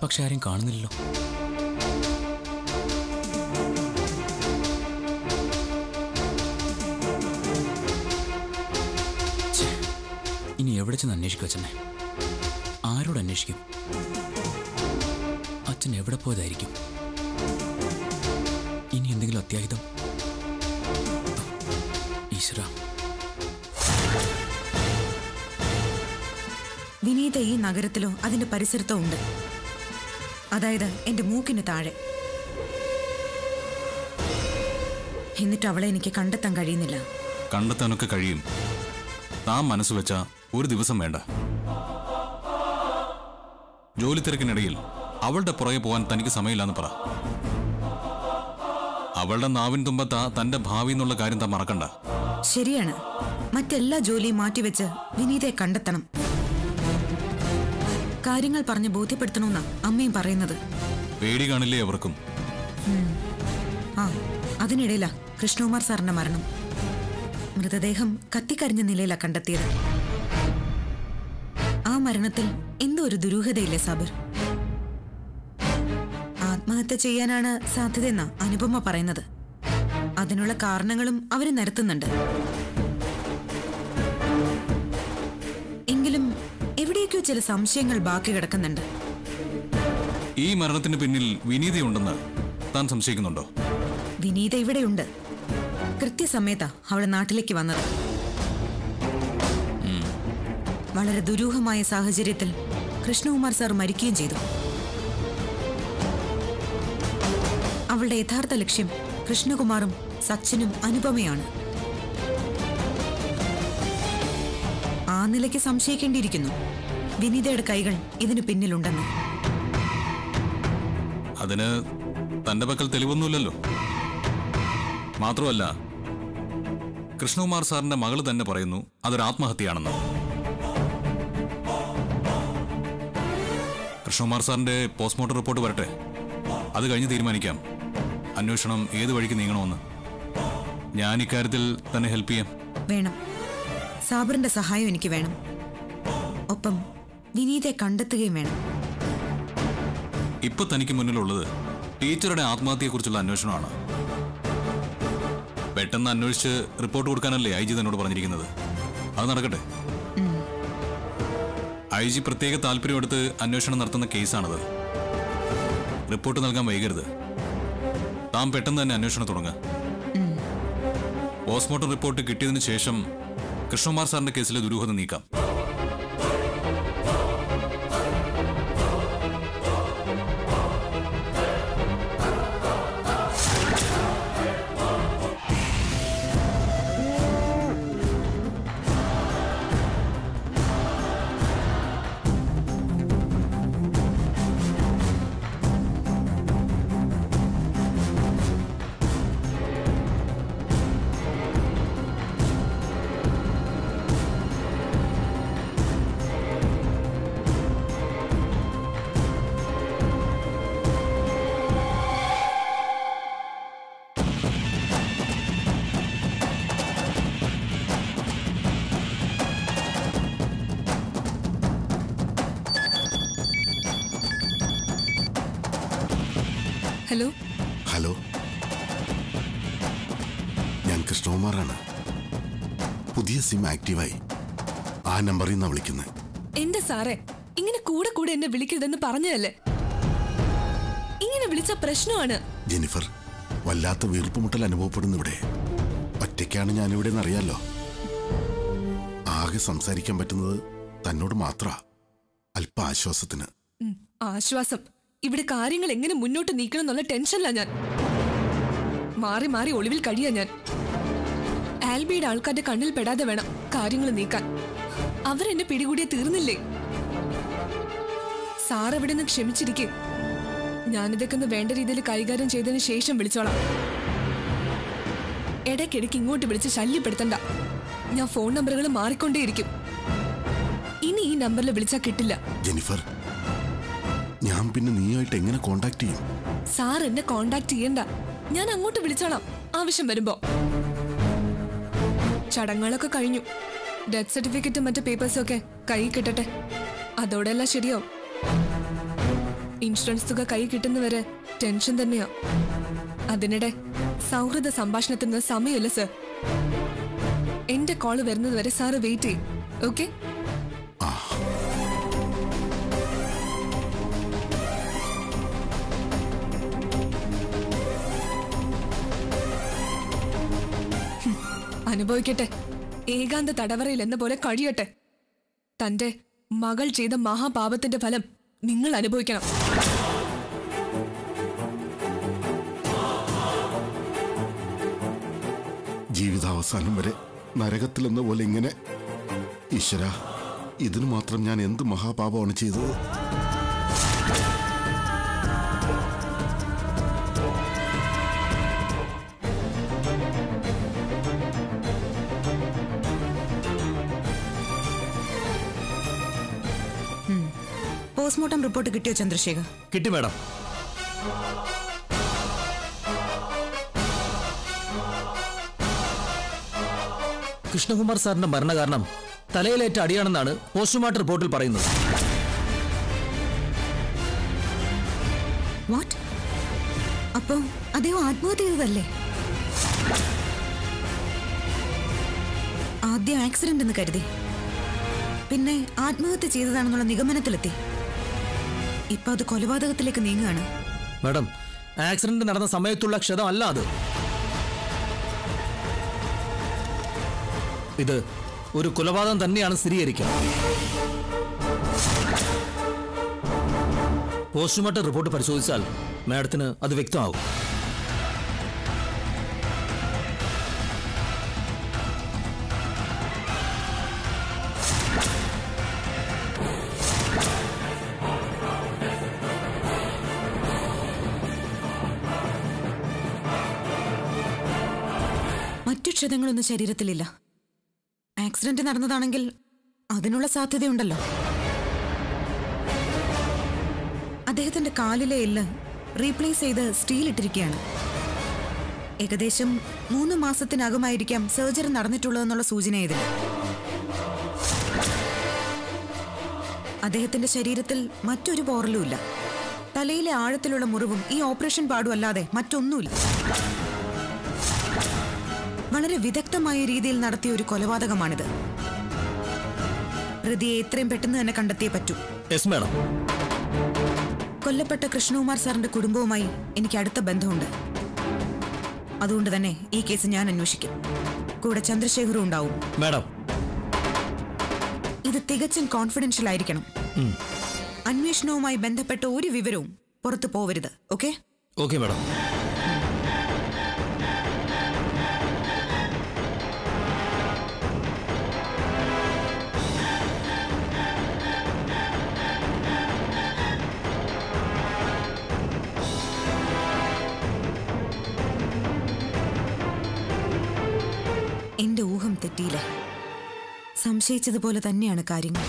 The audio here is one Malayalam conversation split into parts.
പക്ഷെ ആരും കാണുന്നില്ലല്ലോ ഛെ, ഇനി എവിടെ ചെന്ന് അന്വേഷിക്കും അച്ഛനെ ആരോട് അന്വേഷിക്കും അച്ഛൻ എവിടെ പോയതായിരിക്കും ഇനി എന്തെങ്കിലും അത്യാഹിതം ഈശ്വര വിനീത ഈ നഗരത്തിലോ അതിന്റെ പരിസരത്തോ ഉണ്ട് അതായത് എന്റെ മൂക്കിന് താഴെ എന്നിട്ട് അവളെ എനിക്ക് കണ്ടെത്താൻ കഴിയുന്നില്ല കണ്ടെത്താനൊക്കെ കഴിയും താൻ മനസ്സ് വെച്ച ഒരു ദിവസം വേണ്ട ജോലി തിരക്കിനിടയിൽ അവളുടെ പുറകെ പോകാൻ തനിക്ക് സമയമില്ലാന്ന് പറ അവളുടെ നാവിൻ തുമ്പത്താ തന്റെ ഭാവി എന്നുള്ള കാര്യം താൻ മറക്കണ്ട ശരിയാണ് മറ്റെല്ലാ ജോലിയും മാറ്റിവെച്ച് വിനീതയെ കണ്ടെത്തണം കാര്യങ്ങൾ പറഞ്ഞ് ബോധ്യപ്പെടുത്തണമെന്നാ അമ്മയും പറയുന്നത് പേടി കാണില്ലേ അവർക്കും ആ അതിനിടയിലാ കൃഷ്ണകുമാർ സാറിന്റെ മരണം മൃതദേഹം കത്തിക്കരിഞ്ഞ നിലയിലാ കണ്ടെത്തിയത് ആ മരണത്തിൽ എന്തോ ഒരു ദുരൂഹതയില്ലേ സാബിർ ആത്മഹത്യ ചെയ്യാനാണ് സാധ്യതയെന്നാ അനുപമ പറയുന്നത് അതിനുള്ള കാരണങ്ങളും അവര് നിരത്തുന്നുണ്ട് എങ്കിലും എവിടെയൊക്കെയോ ചില സംശയങ്ങൾ ബാക്കി കിടക്കുന്നുണ്ട് ഈ മരണത്തിന് പിന്നിൽ വിനീതയുണ്ടെന്ന് താൻ സംശയിക്കുന്നുണ്ടോ വിനീത ഇവിടെയുണ്ട് കൃത്യസമയത്താ അവളെ നാട്ടിലേക്ക് വന്നത് വളരെ ദുരൂഹമായ സാഹചര്യത്തിൽ കൃഷ്ണകുമാർ സാർ മരിക്കുകയും ചെയ്തു അവളുടെ യഥാർത്ഥ ലക്ഷ്യം കൃഷ്ണകുമാറും സച്ചിനും അനുപമയാണ് ആ നിലയ്ക്ക് സംശയിക്കേണ്ടിയിരിക്കുന്നു വിനീതയുടെ കൈകൾ ഇതിനു പിന്നിലുണ്ടെന്ന് അതിന് തന്റെ പക്കൽ തെളിവൊന്നുമില്ലല്ലോ മാത്രമല്ല കൃഷ്ണകുമാർ സാറിന്റെ മകള് തന്നെ പറയുന്നു അതൊരു ആത്മഹത്യയാണെന്ന് കൃഷ്ണകുമാർ സാറിന്റെ പോസ്റ്റ്മോർട്ടം റിപ്പോർട്ട് വരട്ടെ അത് കഴിഞ്ഞ് തീരുമാനിക്കാം അന്വേഷണം ഏത് വഴിക്ക് നീങ്ങണമെന്ന് ഞാൻ ഇക്കാര്യത്തിൽ തന്നെ ഹെൽപ്പ് ചെയ്യാം വേണം സാബറിന്റെ സഹായം എനിക്ക് വേണം ഒപ്പം വിനീതയെ കണ്ടെത്തുകയും വേണം ഇപ്പൊ തനിക്ക് മുന്നിലുള്ളത് ടീച്ചറുടെ ആത്മഹത്യയെക്കുറിച്ചുള്ള അന്വേഷണമാണ് പെട്ടെന്ന് അന്വേഷിച്ച് റിപ്പോർട്ട് കൊടുക്കാനല്ലേ ഐ ജി തന്നോട് പറഞ്ഞിരിക്കുന്നത് അത് നടക്കട്ടെ ഐ ജി പ്രത്യേക താല്പര്യമെടുത്ത് അന്വേഷണം നടത്തുന്ന കേസാണത് റിപ്പോർട്ട് നൽകാൻ വൈകരുത് താൻ പെട്ടെന്ന് തന്നെ അന്വേഷണം തുടങ്ങുക പോസ്റ്റ്മോർട്ടം റിപ്പോർട്ട് കിട്ടിയതിനു ശേഷം കൃഷ്ണകുമാർ സാറിന്റെ കേസിലെ ദുരൂഹത നീക്കാം ഹലോ ഹലോ ഞാൻ കൃഷ്ണകുമാറാണ് പുതിയ സിം ആക്റ്റീവായി ആ നമ്പറിൽ നിന്നാണ് വിളിക്കുന്നത് എന്റെ സാറേ ഇങ്ങനെ കൂടെ കൂടെ എന്നെ വിളിക്കരുതെന്ന് പറഞ്ഞതല്ലേ ഇങ്ങനെ വിളിച്ച പ്രശ്നമാണ് ജെനിഫർ വല്ലാത്ത വീർപ്പുമുട്ടൽ അനുഭവപ്പെടുന്നു ഇവിടെ ഒറ്റയ്ക്കാണ് ഞാനിവിടെ എന്നറിയാലോ ആകെ സംസാരിക്കാൻ പറ്റുന്നത് തന്നോട് മാത്ര അല്പ ആശ്വാസത്തിന് ഉം, ആശ്വാസം ഇവിടെ കാര്യങ്ങൾ എങ്ങനെ മുന്നോട്ട് നീക്കണം എന്നുള്ള ടെൻഷനിലാ ഞാൻ മാറി മാറി ഒളിവിൽ കഴിയാ ഞാൻ ആൽബിയുടെ ആൾക്കാരുടെ കണ്ണിൽ പെടാതെ വേണം കാര്യങ്ങൾ നീക്കാൻ അവരെന്നെ പിടികൂടിയ തീർന്നില്ലേ സാർ അവിടെ നിന്ന് ക്ഷമിച്ചിരിക്കെ ഞാനിതൊക്കെ ഒന്ന് വേണ്ട രീതിയിൽ കൈകാര്യം ചെയ്തതിന് ശേഷം വിളിച്ചോളാം ഇടയ്ക്കിടയ്ക്ക് ഇങ്ങോട്ട് വിളിച്ച് ശല്യപ്പെടുത്തണ്ട ഞാൻ ഫോൺ നമ്പറുകൾ മാറിക്കൊണ്ടേയിരിക്കും ഇനി ഈ നമ്പറിൽ വിളിച്ചാൽ കിട്ടില്ല ജെനിഫർ ഞാൻ പിന്നെ നീയായിട്ട് എങ്ങനെ കോണ്ടാക്ട് ചെയ്യും സാർ എന്നെ കോണ്ടാക്ട് ചെയ്യണ്ട ഞാൻ അങ്ങോട്ട് വിളിച്ചോളാം ആവശ്യം വരുമ്പോ ചടങ്ങുകളൊക്കെ കഴിഞ്ഞു ഡെത്ത് സർട്ടിഫിക്കറ്റും മറ്റു പേപ്പേഴ്സും ഒക്കെ കൈ കിട്ടട്ടെ അതോടെ എല്ലാം ശരിയാവും ഇൻഷുറൻസ് തുക കൈ കിട്ടുന്നവരെ ടെൻഷൻ തന്നെയാ അതിനിടെ സൗഹൃദ സംഭാഷണത്തിന് സമയമല്ല സർ എന്റെ കോള് വരുന്നത് വരെ സാറ് വെയിറ്റ് ചെയ്യും ഓക്കെ അനുഭവിക്കട്ടെ ഏകാന്ത തടവറയിൽ എന്ന പോലെ കഴിയട്ടെ തന്റെ മകൾ ചെയ്ത മഹാപാപത്തിന്റെ ഫലം നിങ്ങൾ അനുഭവിക്കണം ജീവിതാവസാനം വരെ നരകത്തിലെന്ന പോലെ ഇങ്ങനെ ഈശ്വര ഇതിനു മാത്രം ഞാൻ എന്ത് മഹാപാപമാണ് ചെയ്തത് പോസ്റ്റ്മോർട്ടം റിപ്പോർട്ട് കിട്ടിയോ ചന്ദ്രശേഖർ കിട്ടി മാഡം കൃഷ്ണകുമാർ സാറിന്റെ മരണകാരണം തലയിലേറ്റ അടിയാണെന്നാണ് പോസ്റ്റ്മോർട്ടം റിപ്പോർട്ടിൽ പറയുന്നത് വാട്ട് അപ്പോ അദ്ദേഹം ആത്മഹത്യ ചെയ്തതല്ലേ ആദ്യം ആക്സിഡന്റ് എന്ന് കരുതി പിന്നെ ആത്മഹത്യ ചെയ്തതാണെന്നുള്ള നിഗമനത്തിലെത്തി ഇപ്പൊ അത് കൊലപാതകത്തിലേക്ക് നീങ്ങുകയാണ് മാഡം ആക്സിഡന്റ് നടന്ന സമയത്തുള്ള ക്ഷതം അല്ല അത് ഇത് ഒരു കൊലപാതകം തന്നെയാണ് സ്ഥിരീകരിക്കുക പോസ്റ്റ്മോർട്ടം റിപ്പോർട്ട് പരിശോധിച്ചാൽ മാഡത്തിന് അത് വ്യക്തമാകും മറ്റു ക്ഷതങ്ങളൊന്നും ശരീരത്തിലില്ല ആക്സിഡന്റ് നടന്നതാണെങ്കിൽ അതിനുള്ള സാധ്യതയുണ്ടല്ലോ അദ്ദേഹത്തിന്റെ കാലിലെ എല്ല് റീപ്ലേസ് ചെയ്ത് സ്റ്റീൽ ഇട്ടിരിക്കുകയാണ് ഏകദേശം മൂന്ന് മാസത്തിനകമായിരിക്കാം സർജറി നടന്നിട്ടുള്ളതെന്നുള്ള സൂചന ഇതിൽ അദ്ദേഹത്തിന്റെ ശരീരത്തിൽ മറ്റൊരു പോറലുമില്ല തലയിലെ ആഴത്തിലുള്ള മുറിവും ഈ ഓപ്പറേഷൻ പാടും അല്ലാതെ മറ്റൊന്നുമില്ല വളരെ വിദഗ്ധമായ രീതിയിൽ നടത്തിയ ഒരു കൊലപാതകമാണിത് പ്രതിയെ എത്രയും പെട്ടെന്ന് തന്നെ കണ്ടെത്തിയേ പറ്റൂ യെസ് മാഡം കൊല്ലപ്പെട്ട കൃഷ്ണകുമാർ സാറിന്റെ കുടുംബവുമായി എനിക്ക് അടുത്ത ബന്ധമുണ്ട് അതുകൊണ്ട് തന്നെ ഈ കേസ് ഞാൻ അന്വേഷിക്കും കൂടെ ചന്ദ്രശേഖറും ഉണ്ടാവും മാഡം ഇത് തികച്ചും കോൺഫിഡൻഷ്യൽ ആയിരിക്കണം അന്വേഷണവുമായി ബന്ധപ്പെട്ട ഒരു വിവരവും പുറത്തു പോവരുത് ഓക്കെ ഓക്കെ മാഡം എന്റെ ഊഹം തെറ്റിയില്ല സംശയിച്ചതുപോലെ തന്നെയാണ് കാര്യങ്ങൾ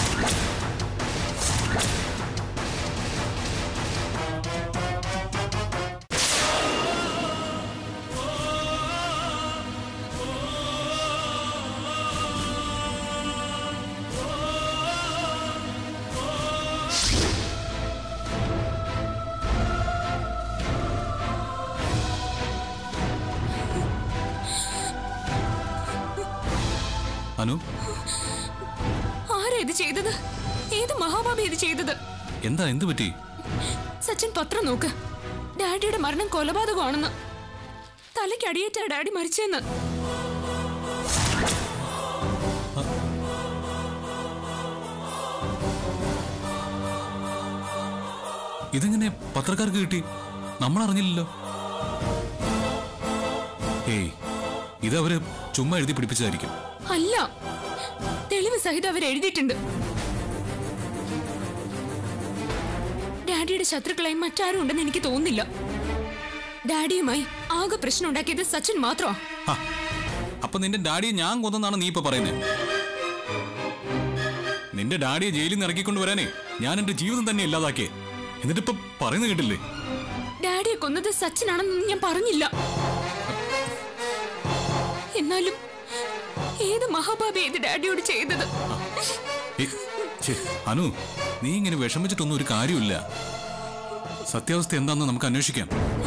അനു ആരാ ഇത് ചെയ്തത് ഏത് മഹാഭാബി ഇത് ചെയ്തത് എന്താ എന്ത് പറ്റി സച്ചിൻ പത്രം നോക്ക് ഡാഡിയുടെ മരണം കൊലപാതകമാണെന്ന് തലയ്ക്ക് അടിയേറ്റ ഡാഡി മരിച്ചെന്ന് ഇതെങ്ങനെ പത്രക്കാർക്ക് കിട്ടി നമ്മൾ അറിഞ്ഞില്ലല്ലോ ഏയ് ഇത് അവര് ചുമ്മാ എഴുതി പിടിപ്പിച്ചതായിരിക്കും അല്ല തെളിവ് സഹിതം അവർ എഴുതിയിട്ടുണ്ട് ഡാഡിയുടെ ശത്രുക്കളായി മറ്റാരും ഉണ്ടെന്ന് എനിക്ക് തോന്നുന്നില്ല ഡാഡിയുമായി ആകെ പ്രശ്നം ഉണ്ടാക്കിയത് സച്ചിൻ മാത്രമാ ഹ, അപ്പൊ നിന്റെ ഡാഡിയെ ഞാൻ കൊന്നെന്നാണ് നീ ഇപ്പൊ പറയുന്നത് നിന്റെ ഡാഡിയെ ജയിലിൽ നിന്ന് ഇറക്കിക്കൊണ്ട് വരാനേ ഞാൻ എന്റെ ജീവിതം തന്നെ ഇല്ലാതാക്കിയേ എന്നിട്ടിപ്പൊ പറയുന്നത് കേട്ടില്ലേ ഡാഡിയെ കൊന്നത് സച്ചിനാണെന്നൊന്നും ഞാൻ പറഞ്ഞില്ല എന്നാലും ഏത് മഹാഭാബി ഇത് ഡാഡിയോട് ചെയ്തത് ഏ, ഛെ, അനു നീ ഇങ്ങനെ വിഷമിച്ചിട്ടൊന്നും ഒരു കാര്യമില്ല സത്യാവസ്ഥ എന്താണെന്ന് നമുക്ക് അന്വേഷിക്കാം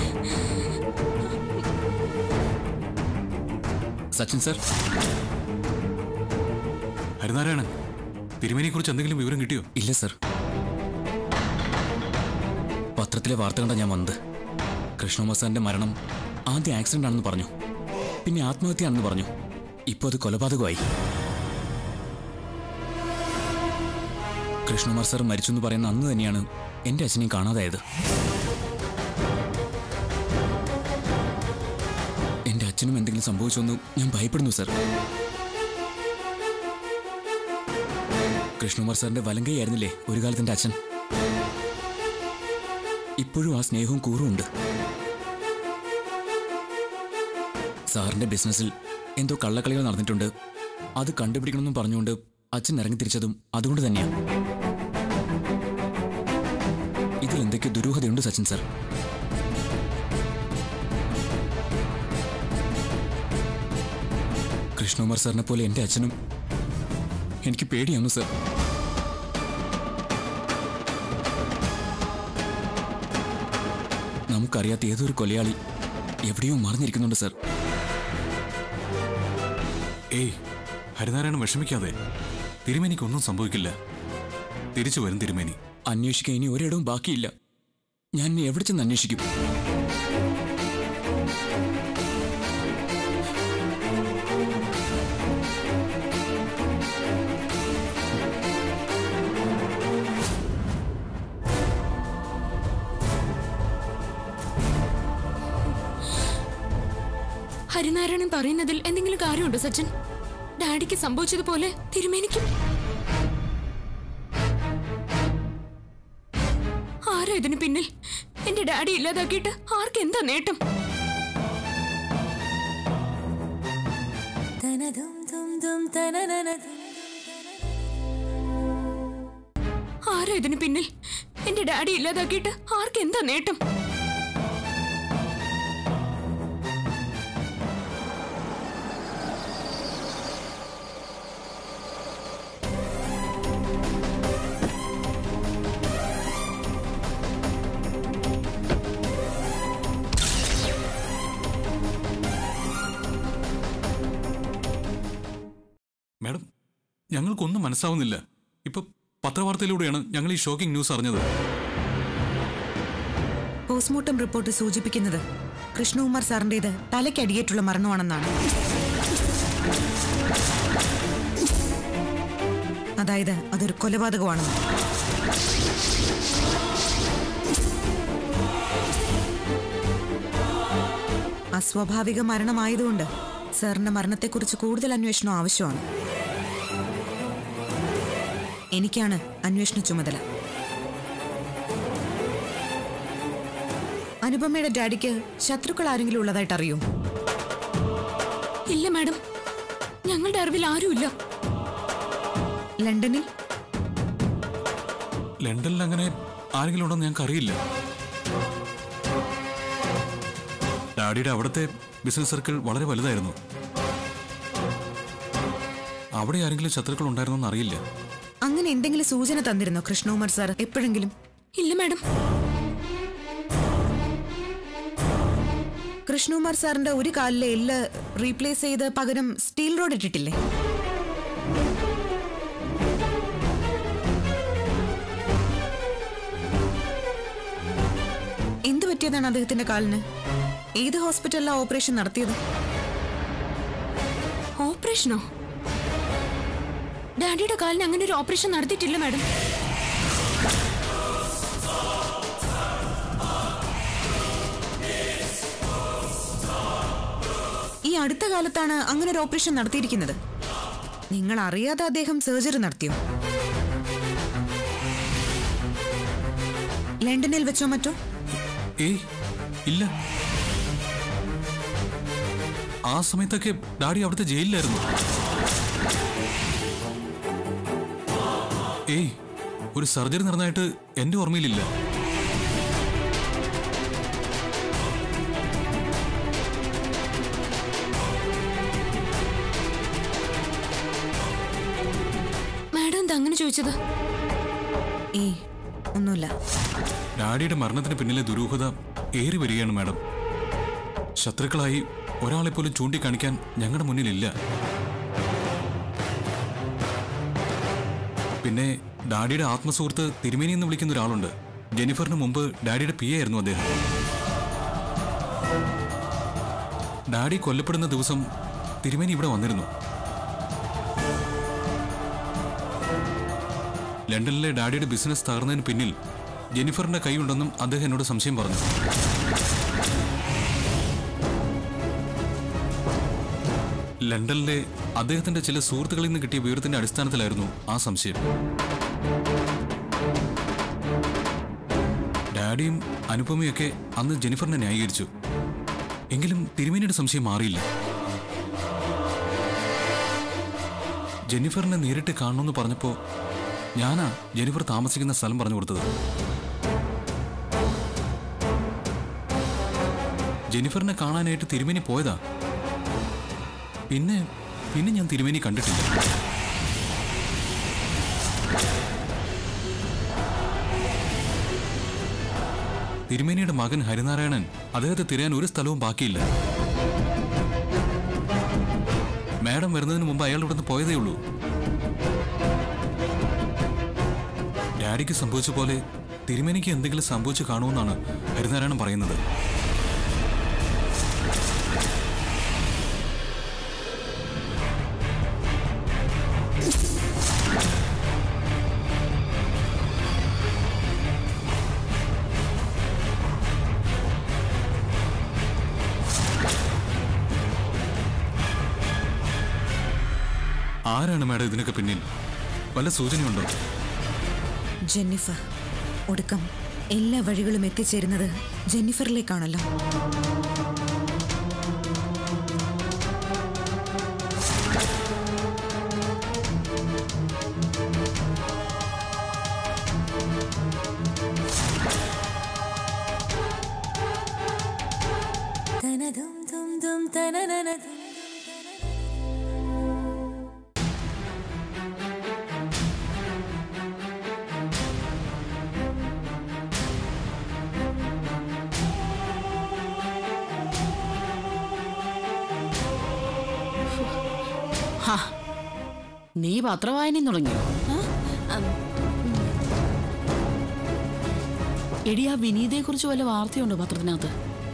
സച്ചിൻ സർ ഹരിനാരായണൻ തിരുമേനിയെ കുറിച്ച് എന്തെങ്കിലും വിവരം കിട്ടിയോ ഇല്ല സർ പത്രത്തിലെ വാർത്ത കണ്ട ഞാൻ വന്നത് കൃഷ്ണകുമാർ സാറിന്റെ മരണം ആദ്യം ആക്സിഡന്റ് ആണെന്ന് പറഞ്ഞു പിന്നെ ആത്മഹത്യയാണെന്ന് പറഞ്ഞു ഇപ്പോൾ അത് കൊലപാതകമായി കൃഷ്ണകുമാർ സാർ മരിച്ചു എന്ന് പറയുന്ന അന്ന് തന്നെയാണ് എൻ്റെ അച്ഛനെയും കാണാതായത് എൻ്റെ അച്ഛനും എന്തെങ്കിലും സംഭവിച്ചൊന്ന് ഞാൻ ഭയപ്പെടുന്നു സർ കൃഷ്ണകുമാർ സാറിന്റെ വലങ്കയായിരുന്നില്ലേ ഒരു കാലത്ത് എൻ്റെ അച്ഛൻ ഇപ്പോഴും ആ സ്നേഹവും കൂറും ഉണ്ട് സാറിന്റെ ബിസിനസ്സിൽ എന്തോ കള്ളക്കളികൾ നടന്നിട്ടുണ്ട് അത് കണ്ടുപിടിക്കണമെന്നും പറഞ്ഞുകൊണ്ട് അച്ഛൻ ഇറങ്ങി തിരിച്ചതും അതുകൊണ്ട് തന്നെയാണ് ഇതിൽ എന്തൊക്കെ ദുരൂഹതയുണ്ട് സച്ചിൻ സർ കൃഷ്ണകുമാർ സാറിനെ പോലെ എൻ്റെ അച്ഛനും എനിക്ക് പേടിയാവുന്നു സർ നമുക്കറിയാത്ത ഏതൊരു കൊലയാളി എവിടെയോ മറിഞ്ഞിരിക്കുന്നുണ്ട് സർ ഏയ് ഹരിനാരായണൻ വിഷമിക്കാതെ തിരുമേനിക്കൊന്നും സംഭവിക്കില്ല തിരിച്ചു വരും തിരുമേനി അന്വേഷിക്കാൻ ഇനി ഒരിടവും ബാക്കിയില്ല ഞാൻ ഇനി എവിടെ ചെന്ന് അന്വേഷിക്കും ഹരിനാരായണൻ പറയുന്നതിൽ എന്തെങ്കിലും കാര്യമുണ്ടോ സച്ചിൻ ഡാഡിക്ക് സംഭവിച്ചതുപോലെ തിരുമേനിക്കും ആരാ ഇതിന് പിന്നിൽ എന്റെ ഡാഡി ഇല്ലാതാക്കിയിട്ട് ആർക്ക് എന്താ നേട്ടം ആരാ ഇതിന് പിന്നിൽ എന്റെ ഡാഡി ഇല്ലാതാക്കിയിട്ട് ആർക്ക് എന്താ നേട്ടം മാഡം ഞങ്ങൾക്കൊന്നും മനസ്സാവുന്നില്ല ഇപ്പൊ പത്രവാർത്തയിലൂടെയാണ് ഞങ്ങൾ ഈ ഷോക്കിംഗ് ന്യൂസ് അറിഞ്ഞത് പോസ്റ്റ്മോർട്ടം റിപ്പോർട്ട് സൂചിപ്പിക്കുന്നത് കൃഷ്ണകുമാർ സാറിന്റേത് തലയ്ക്കടിയേറ്റുള്ള മരണമാണെന്നാണ് അതായത് അതൊരു കൊലപാതകമാണെന്ന് അസ്വാഭാവിക മരണമായതുകൊണ്ട് സാറിന്റെ മരണത്തെക്കുറിച്ച് കൂടുതൽ അന്വേഷണം ആവശ്യമാണ് എനിക്കാണ് അന്വേഷണ ചുമതല അനുപമയുടെ ഡാഡിക്ക് ശത്രുക്കൾ ആരെങ്കിലും ഉള്ളതായിട്ട് അറിയോ ഇല്ല മാഡം ഞങ്ങളുടെ അറിവിൽ ആരുമില്ല ലണ്ടനിൽ ലണ്ടനിൽ അങ്ങനെ ആരെങ്കിലും ഉണ്ടെന്ന് ഞങ്ങൾക്ക് അറിയില്ല ഡാഡിയുടെ അവിടുത്തെ ബിസിനസ് സർക്കിൾ വളരെ വലുതായിരുന്നു അവിടെ ആരെങ്കിലും ശത്രുക്കൾ ഉണ്ടായിരുന്നോന്ന് അറിയില്ല അങ്ങനെ എന്തെങ്കിലും സൂചന തന്നിരുന്നോ കൃഷ്ണകുമാർ സാർ എപ്പോഴെങ്കിലും ഇല്ല മാഡം കൃഷ്ണകുമാർ സാറിന്റെ ഒരു കാലിലെ എല്ല് റീപ്ലേസ് ചെയ്ത് പകരം സ്റ്റീൽ റോഡ് ഇട്ടിട്ടില്ലേ എന്ത് പറ്റിയതാണ് അദ്ദേഹത്തിന്റെ കാലിന് ഏത് ഹോസ്പിറ്റലിലാ ഓപ്പറേഷൻ നടത്തിയത് ഓപ്പറേഷനോ ഡാഡിയുടെ കാലിന് അങ്ങനെ ഒരു ഓപ്പറേഷൻ നടത്തിയിട്ടില്ല മാഡം ഈ അടുത്ത കാലത്താണ് അങ്ങനെ ഒരു ഓപ്പറേഷൻ നടത്തിയിരിക്കുന്നത് നിങ്ങൾ അറിയാതെ അദ്ദേഹം സർജറി നടത്തിയോ ലണ്ടനിൽ വെച്ചോ മറ്റോ ഏയ് ഇല്ല ആ സമയത്തൊക്കെ ഡാഡി അവിടുത്തെ ജയിലിലായിരുന്നു ഏയ് ഒരു സർജറി നടന്നതായിട്ട് എന്റെ ഓർമ്മയിലില്ല മാഡം എന്താ അങ്ങനെ ചോദിച്ചത് ഏയ് ഒന്നുമില്ല ഡാഡിയുടെ മരണത്തിന് പിന്നിലെ ദുരൂഹത ഏറി വരികയാണ് മാഡം ശത്രുക്കളായി ഒരാളെ പോലും ചൂണ്ടിക്കാണിക്കാൻ ഞങ്ങളുടെ മുന്നിലില്ല പിന്നെ ഡാഡിയുടെ ആത്മസുഹൃത്ത് തിരുമേനി എന്ന് വിളിക്കുന്ന ഒരാളുണ്ട് ജെനിഫറിന് മുമ്പ് ഡാഡിയുടെ പി ആയിരുന്നു അദ്ദേഹം ഡാഡി കൊല്ലപ്പെടുന്ന ദിവസം തിരുമേനി ഇവിടെ വന്നിരുന്നു ലണ്ടനിലെ ഡാഡിയുടെ ബിസിനസ് തകർന്നതിന് പിന്നിൽ ജെനിഫറിന്റെ കൈയുണ്ടെന്നും അദ്ദേഹം എന്നോട് സംശയം പറഞ്ഞു ലണ്ടനിലെ അദ്ദേഹത്തിന്റെ ചില സുഹൃത്തുക്കളിൽ നിന്ന് കിട്ടിയ വിവരത്തിന്റെ അടിസ്ഥാനത്തിലായിരുന്നു ആ സംശയം ഡാഡിയും അനുപമയൊക്കെ അന്ന് ജെനിഫറിനെ ന്യായീകരിച്ചു എങ്കിലും തിരുമേനിയുടെ സംശയം മാറിയില്ല ജെന്നിഫറിനെ നേരിട്ട് കാണണമെന്ന് പറഞ്ഞപ്പോ ഞാനാ ജെന്നിഫർ താമസിക്കുന്ന സ്ഥലം പറഞ്ഞു കൊടുത്തത് ജെന്നിഫറിനെ കാണാനായിട്ട് തിരുമേനി പോയതാ പിന്നെ പിന്നെ ഞാൻ തിരുമേനി കണ്ടിട്ടില്ല തിരുമേനിയുടെ മകൻ ഹരിനാരായണൻ അദ്ദേഹത്തെ തിരയാൻ ഒരു സ്ഥലവും ബാക്കിയില്ല മാഡം വരുന്നതിന് മുമ്പ് അയാൾ ഇവിടുന്ന് പോയതേ ഉള്ളൂ ഡാഡിക്ക് സംഭവിച്ച പോലെ തിരുമേനിക്ക് എന്തെങ്കിലും സംഭവിച്ചു കാണുമെന്നാണ് ഹരിനാരായണൻ പറയുന്നത് ആരാണ് മാഡം ഇതിനൊക്കെ പിന്നിൽ വല്ല സൂചനയുണ്ടോ ജെന്നിഫർ ഒടുക്കം എല്ലാ വഴികളും എത്തിച്ചേരുന്നത് ജെന്നിഫറിലേക്കാണല്ലോ ഹാ, നീ പത്രവായനയും തുടങ്ങിയോ എടി ആ വിനീതയെ കുറിച്ച് വല്ല വാർത്തയുണ്ടോ പത്രത്തിനകത്ത്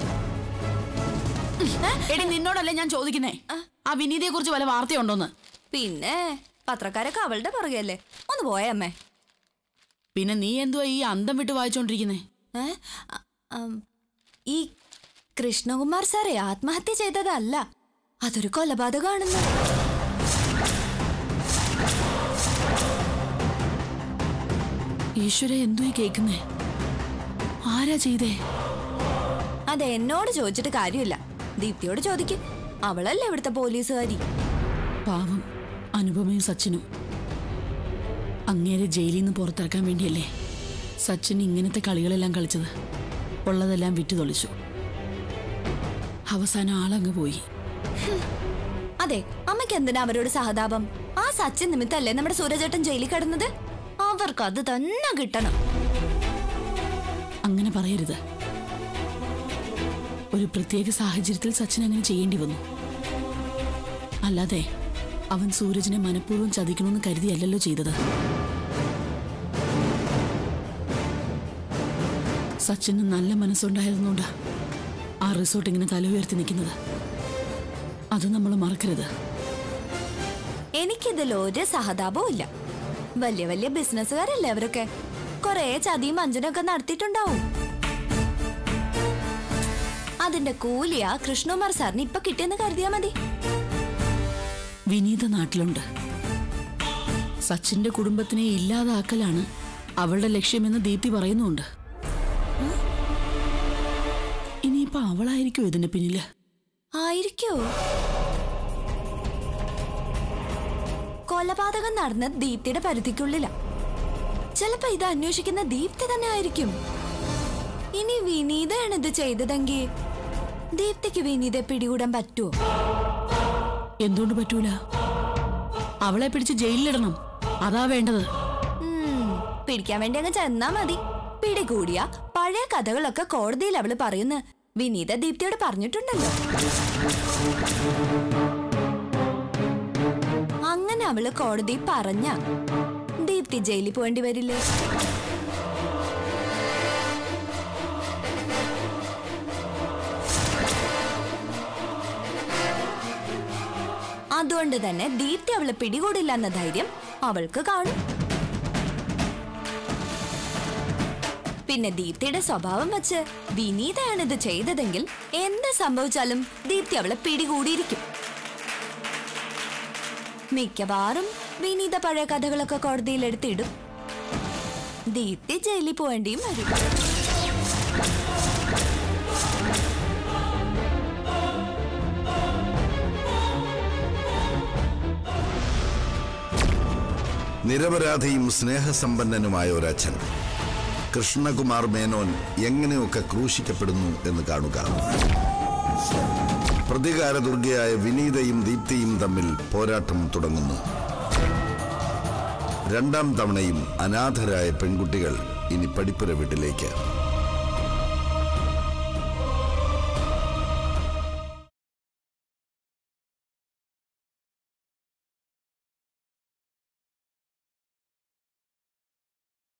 എടി നിന്നോടല്ലേ ഞാൻ ചോദിക്കുന്നേ ആ വിനീതയെ കുറിച്ച് വല്ല വാർത്തയുണ്ടോന്ന് പിന്നെ പത്രക്കാരൊക്കെ അവളുടെ പുറകെയല്ലേ ഒന്ന് പോയേ അമ്മേ പിന്നെ നീ എന്തുവാ ഈ അന്തം വിട്ട് വായിച്ചോണ്ടിരിക്കുന്നേ ഏ? അ- അം, ഈ കൃഷ്ണകുമാർ സാറേ ആത്മഹത്യ ചെയ്തതല്ല അതൊരു കൊലപാതകമാണെന്ന് ഈശ്വര എന്തോ ഈ കേക്കുന്നേ ആരാ ചെയ്തേ അത് എന്നോട് ചോദിച്ചിട്ട് കാര്യമില്ല ദീപ്തിയോട് ചോദിക്കും അവളല്ലേ ഇവിടുത്തെ പോലീസുകാരി പാവം അനുപമയും സച്ചിനും അങ്ങേരെ ജയിലിൽ നിന്ന് പുറത്തിറക്കാൻ വേണ്ടിയല്ലേ സച്ചിൻ ഇങ്ങനത്തെ കളികളെല്ലാം കളിച്ചത് ഉള്ളതെല്ലാം വിറ്റു തൊളിച്ചു അവസാനം ആളങ്ങ് പോയി അതെ അമ്മയ്ക്ക് എന്തിനാ അവരോട് സഹതാപം ആ സച്ചിൻ നിമിത്തല്ലേ നമ്മുടെ സൂരജേട്ടൻ ജയിലിൽ കിടന്നത് അവർക്ക് അത് തന്നെ കിട്ടണം അങ്ങനെ പറയരുത് ഒരു പ്രത്യേക സാഹചര്യത്തിൽ സച്ചിൻ അങ്ങനെ ചെയ്യേണ്ടി വന്നു അല്ലാതെ അവൻ സൂരജിനെ മനഃപൂർവ്വം ചതിക്കണമെന്ന് കരുതിയല്ലല്ലോ ചെയ്തത് സച്ചിന് നല്ല മനസ്സുണ്ടായിരുന്നുകൊണ്ടാ ആ റിസോർട്ട് ഇങ്ങനെ തല ഉയർത്തി നിൽക്കുന്നത് അത് നമ്മൾ മറക്കരുത് എനിക്കിതിൽ ഒരു സഹതാപവും ഇല്ല വലിയ വലിയ ബിസിനസ്സുകാരല്ലേ അവരൊക്കെ കൊറേ ചതിയും വഞ്ചനയൊക്കെ നടത്തിയിട്ടുണ്ടാവും അതിന്റെ കൂലിയാ കൃഷ്ണകുമാർ സാറിന് ഇപ്പൊ കിട്ടിയെന്ന് കരുതിയാ മതി വിനീത നാട്ടിലുണ്ട് സച്ചിന്റെ കുടുംബത്തിനെ ഇല്ലാതാക്കലാണ് അവളുടെ ലക്ഷ്യമെന്ന് ദീപ്തി പറയുന്നുണ്ട് ഉം? ഇനിയിപ്പോ അവളായിരിക്കും ഇതിന്റെ പിന്നില് ആയിരിക്കോ കൊലപാതകം നടന്ന ദീപ്തിയുടെ പരിധിക്കുള്ളിലാ ചിലപ്പോ ഇത് അന്വേഷിക്കുന്ന ദീപ്തി തന്നെ ആയിരിക്കും ഇനി വിനീതയാണ് ഇത് ചെയ്തതെങ്കിൽ ദീപ്തിക്ക് വിനീതെ പിടികൂടാൻ പറ്റുമോ എന്തുകൊണ്ട് പറ്റൂല അവളെ പിടിച്ച് ജയിലിലിടണം അതാ വേണ്ടത് ഉം, പിടിക്കാൻ വേണ്ടി അങ്ങ് ചെന്നാ മതി പിടികൂടിയ പഴയ കഥകളൊക്കെ കോടതിയിൽ അവള് പറയുന്ന വിനീത ദീപ്തിയോട് പറഞ്ഞിട്ടുണ്ടല്ലോ അങ്ങനെ അവള് കോടതി പറഞ്ഞ ദീപ്തി ജയിലിൽ പോകേണ്ടി വരില്ലേ അതുകൊണ്ട് തന്നെ ദീപ്തി അവളെ പിടികൂടില്ല എന്ന ധൈര്യം അവൾക്ക് കാണും പിന്നെ ദീപ്തിയുടെ സ്വഭാവം വെച്ച് വിനീതയാണ് ഇത് ചെയ്തതെങ്കിൽ എന്ത് സംഭവിച്ചാലും ദീപ്തി അവളെ പിടികൂടിയിരിക്കും മിക്കവാറും വിനീത പഴയ കഥകളൊക്കെ കോടതിയിൽ എടുത്തിടും ദീപ്തി ജയിലിൽ പോവേണ്ടിയും വരും നിരപരാധിയും സ്നേഹസമ്പന്നനുമായ ഒരച്ഛൻ കൃഷ്ണകുമാർ മേനോൻ എങ്ങനെയൊക്കെ ക്രൂശിക്കപ്പെടുന്നു എന്ന് കാണുക പ്രതികാര ദുർഗയായ വിനീതയും ദീപ്തിയും തമ്മിൽ പോരാട്ടം തുടങ്ങുന്നു രണ്ടാം തവണയും അനാഥരായ പെൺകുട്ടികൾ ഇനി പടിപ്പുര വീട്ടിലേക്ക്